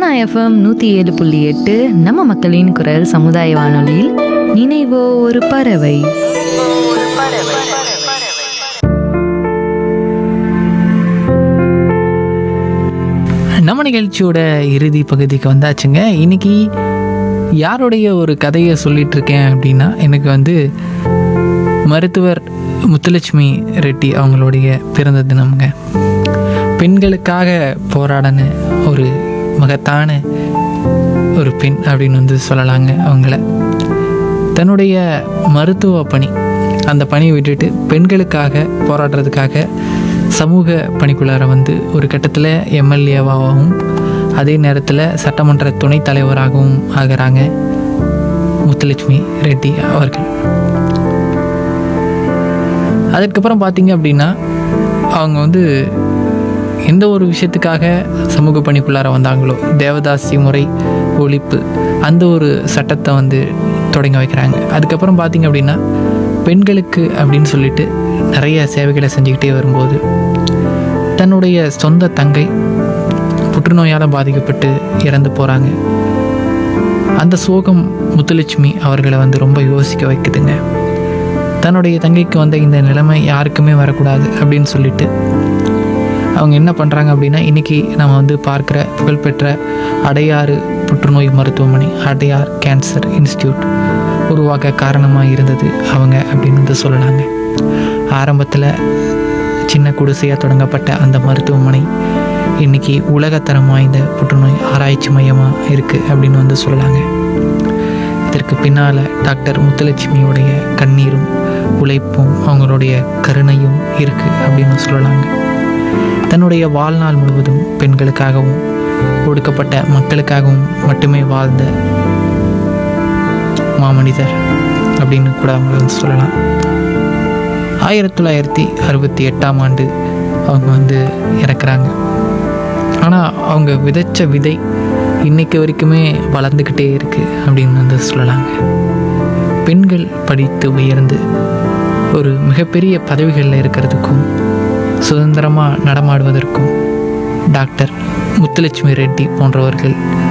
FM நூற்றி ஏழு புள்ளி எட்டு நம்ம மக்களின் குரல் சமுதாய வானொலியில் நினைவோ ஒரு பறவை நம்ம நிகழ்ச்சியோட இறுதி பகுதிக்கு வந்தாச்சுங்க இன்னைக்கு யாருடைய ஒரு கதையை சொல்லிட்டு இருக்கேன் அப்படின்னா எனக்கு வந்து மருத்துவர் முத்துலட்சுமி ரெட்டி அவங்களுடைய பிறந்த தினம்ங்க பெண்களுக்காக போராடின ஒரு மகத்தான ஒரு பெண் அப்படின்னு வந்து சொல்லலாங்க அவங்கள தன்னுடைய மருத்துவ பணி அந்த பணியை விட்டுட்டு பெண்களுக்காக போராடுறதுக்காக சமூக பணிக்குள்ளார வந்து ஒரு கட்டத்தில் எம்எல்ஏவாகவும் அதே நேரத்தில் சட்டமன்ற துணைத் தலைவராகவும் ஆகிறாங்க முத்துலட்சுமி ரெட்டி அவர்கள் அதுக்கப்புறம் பார்த்தீங்க அப்படின்னா அவங்க வந்து எந்த ஒரு விஷயத்துக்காக சமூக பணிக்குள்ளார வந்தாங்களோ தேவதாசி முறை ஒழிப்பு அந்த ஒரு சட்டத்தை வந்து தொடங்கி வைக்கிறாங்க அதுக்கப்புறம் பார்த்தீங்க அப்படின்னா பெண்களுக்கு அப்படின்னு சொல்லிட்டு நிறைய சேவைகளை செஞ்சுக்கிட்டே வரும்போது தன்னுடைய சொந்த தங்கை புற்றுநோயால் பாதிக்கப்பட்டு இறந்து போகிறாங்க அந்த சோகம் முத்துலட்சுமி அவர்களை வந்து ரொம்ப யோசிக்க வைக்குதுங்க தன்னுடைய தங்கைக்கு வந்த இந்த நிலைமை யாருக்குமே வரக்கூடாது அப்படின்னு சொல்லிட்டு அவங்க என்ன பண்ணுறாங்க அப்படின்னா இன்றைக்கி நம்ம வந்து பார்க்குற புகழ்பெற்ற அடையாறு புற்றுநோய் மருத்துவமனை அடையார் கேன்சர் இன்ஸ்டியூட் உருவாக்க காரணமாக இருந்தது அவங்க அப்படின்னு வந்து சொல்லலாங்க ஆரம்பத்தில் சின்ன குடிசையாக தொடங்கப்பட்ட அந்த மருத்துவமனை இன்றைக்கி உலகத்தரம் வாய்ந்த புற்றுநோய் ஆராய்ச்சி மையமாக இருக்குது அப்படின்னு வந்து சொல்லலாங்க இதற்கு பின்னால் டாக்டர் முத்துலட்சுமியுடைய கண்ணீரும் உழைப்பும் அவங்களுடைய கருணையும் இருக்குது அப்படின்னு சொல்லலாங்க தன்னுடைய வாழ்நாள் முழுவதும் பெண்களுக்காகவும் ஒடுக்கப்பட்ட மக்களுக்காகவும் மட்டுமே வாழ்ந்த மாமனிதர் அப்படின்னு கூட அவங்கள வந்து சொல்லலாம் ஆயிரத்தி தொள்ளாயிரத்தி அறுபத்தி எட்டாம் ஆண்டு அவங்க வந்து இறக்குறாங்க ஆனால் அவங்க விதைச்ச விதை இன்னைக்கு வரைக்குமே வளர்ந்துக்கிட்டே இருக்குது அப்படின்னு வந்து சொல்லலாங்க பெண்கள் படித்து உயர்ந்து ஒரு மிகப்பெரிய பதவிகளில் இருக்கிறதுக்கும் சுதந்திரமாக நடமாடுவதற்கும் டாக்டர் முத்துலட்சுமி ரெட்டி போன்றவர்கள்